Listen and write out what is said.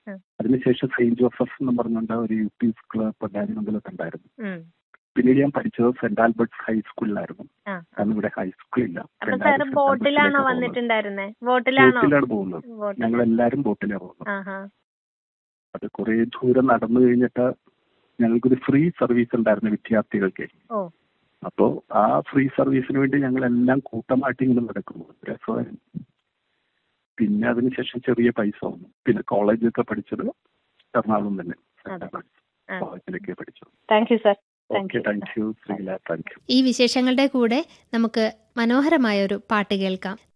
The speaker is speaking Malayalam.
ഉം. അതിനുശേഷം സെയിന്റ് ജോസഫ് എന്ന് പറഞ്ഞുകൊണ്ട് ഒരു യു പി സ്കൂൾ പൊന്നാനിമംഗലത്ത് ഉണ്ടായിരുന്നു ഉം. പിന്നീട് ഞാൻ പഠിച്ചത് സെന്റ് ആൽബർട്ട്സ് ഹൈസ്കൂളിലായിരുന്നു ആ കാരണം ഇവിടെ ഹൈസ്കൂളില്ല അപ്പൊ സാറ് ബോട്ടിലാണോ വന്നിട്ടുണ്ടായിരുന്നേ ബോട്ടിലാണോ ബോട്ടിലാണ് പോകുന്നത് ബോട്ടിൽ ഞങ്ങൾ എല്ലാരും ബോട്ടിലാണ് പോകുന്നത് ആഹാ അത് കുറെ ദൂരം നടന്നു കഴിഞ്ഞിട്ട് ഞങ്ങൾക്കൊരു ഫ്രീ സർവീസ് ഉണ്ടായിരുന്നു വിദ്യാർത്ഥികൾക്ക് ഓ അപ്പോ ആ ഫ്രീ സർവീസിന് വേണ്ടി ഞങ്ങൾ എല്ലാം കൂട്ടമായിട്ട് ഇങ്ങനെ നടക്കുന്നു രസമായിരുന്നു പിന്നെ അതിനുശേഷം ചെറിയ പൈസ വന്നു പിന്നെ കോളേജൊക്കെ പഠിച്ചത് എറണാകുളം തന്നെ അതെ. ആ. കോളേജിലൊക്കെ പഠിച്ചത് thank you sir thank okay you thank you Sreela thank you ഈ വിശേഷങ്ങളുടെ കൂടെ നമുക്ക് മനോഹരമായ ഒരു പാട്ട് കേൾക്കാം